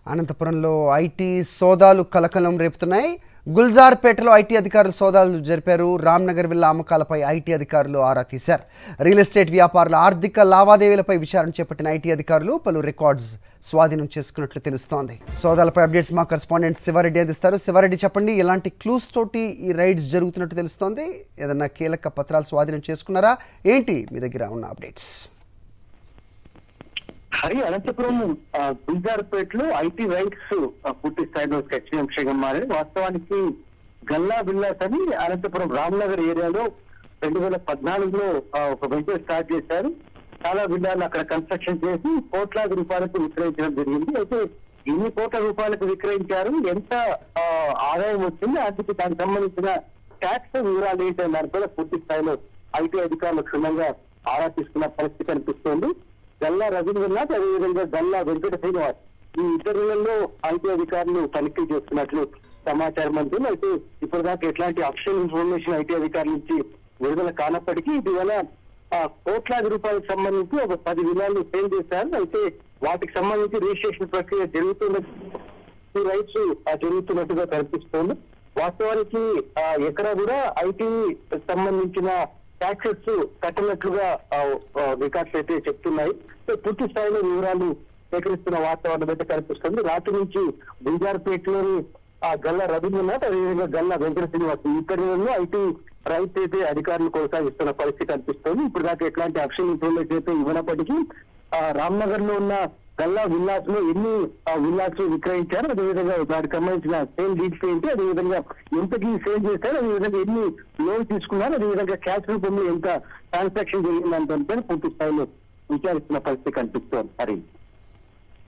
అనంతపురంలో ఐటీ సోదాలు కలకలం రేపుతున్నాయి గుల్జార్పేటలో ఐటీ అధికారులు సోదాలు జరిపారు రామ్నగర్ విల్లా అమ్మకాలపై ఐటీ అధికారులు ఆరా తీశారు రియల్ ఎస్టేట్ వ్యాపారుల ఆర్థిక లావాదేవీలపై విచారణ చేపట్టిన ఐటీ అధికారులు పలు రికార్డ్స్ స్వాధీనం చేసుకున్నట్లు తెలుస్తోంది సోదాలపై అప్డేట్స్ మా కరెస్పాండెంట్ శివారెడ్డి అందిస్తారు శివారెడ్డి చెప్పండి ఎలాంటి క్లూస్ తోటి ఈ రైడ్స్ జరుగుతున్నట్టు తెలుస్తోంది ఏదన్నా కీలక పత్రాలు స్వాధీనం చేసుకున్నారా ఏంటి మీ దగ్గర ఉన్న అప్డేట్స్ హరి అనంతపురం ఆ, గుల్జార్పేటలో ఐటీ రైట్స్ ఆ, పూర్తి స్థాయిలో చర్చనీయాంశంగా మారాయి వాస్తవానికి గల్లా విల్లాస్ అని అనంతపురం రామ్నగర్ ఏరియాలో రెండు వేల పద్నాలుగులో ఆ, ఒక వెంచర్ స్టార్ట్ చేశారు చాలా విల్లాలు అక్కడ కన్స్ట్రక్షన్ చేసి కోట్లాది రూపాయలకు విక్రయించడం జరిగింది అయితే ఎన్ని కోట్ల రూపాయలకు విక్రయించారు ఎంత ఆ, ఆదాయం వచ్చింది అందుకు దానికి సంబంధించిన ట్యాక్స్ వివరాలు ఏంటనే దాని కూడా పూర్తి స్థాయిలో ఐటీ అధికారులు క్షుణ్ణంగా ఆరా తీసుకున్న పరిస్థితి కనిపిస్తోంది గల్లా రవీంద్రనాథ్ అదేవిధంగా గల్లా వెంకట శ్రీనివాస్ ఈ ఇద్దరులలో ఐటీ అధికారులు తనిఖీ చేస్తున్నట్లు సమాచారం అంటుంది అయితే ఇప్పటిదాకా ఎట్లాంటి అఫిషియల్ ఇన్ఫర్మేషన్ ఐటీ అధికారుల నుంచి విడుదల కానప్పటికీ ఇటీవల ఆ, కోట్లాది రూపాయలకు సంబంధించి ఒక పది విధాలు సేల్ చేశారు అయితే వాటికి సంబంధించి రిజిస్ట్రేషన్ ప్రక్రియ జరుగుతున్న ఈ రైట్స్ ఆ, జరుగుతున్నట్టుగా కనిపిస్తోంది వాస్తవానికి ఆ, ఎక్కడ కూడా ఐటీ సంబంధించిన ట్యాక్సెస్ కట్టినట్లుగా రికార్డ్స్ అయితే చెప్తున్నాయి సో పూర్తి స్థాయిలో వివరాలు సేకరిస్తున్న వాతావరణం అయితే కనిపిస్తుంది రాత్రి నుంచి గుంజార్పేటలోని ఆ గల్లా రవీంద్రనాథ్ అదేవిధంగా గల్లా వెంకట శ్రీనివాస్ ఈ ఇద్దరిలో ఐటీ రైట్ అయితే అధికారులు కొనసాగిస్తున్న పరిస్థితి కనిపిస్తుంది ఇప్పుడు దాకా ఎట్లాంటి అఫిషియల్ ఇన్ఫర్మేషన్ అయితే ఇవ్వనప్పటికీ ఆ, రామ్నగర్ లో ఉన్న గల్లా విల్లాస్ లో ఎన్ని ఆ, విల్లాస్ విక్రయించారు అదేవిధంగా దానికి సంబంధించిన సేల్ డీల్స్ ఏంటి అదేవిధంగా ఎంతకి సేల్ చేశారు అదేవిధంగా ఎన్ని లోన్ తీసుకున్నారు అదేవిధంగా క్యాష్ రూపంలో ఎంత ట్రాన్సాక్షన్ జరిగిందంటే పూర్తి స్థాయిలో విచారిస్తున్న పరిస్థితి కనిపిస్తోంది హరి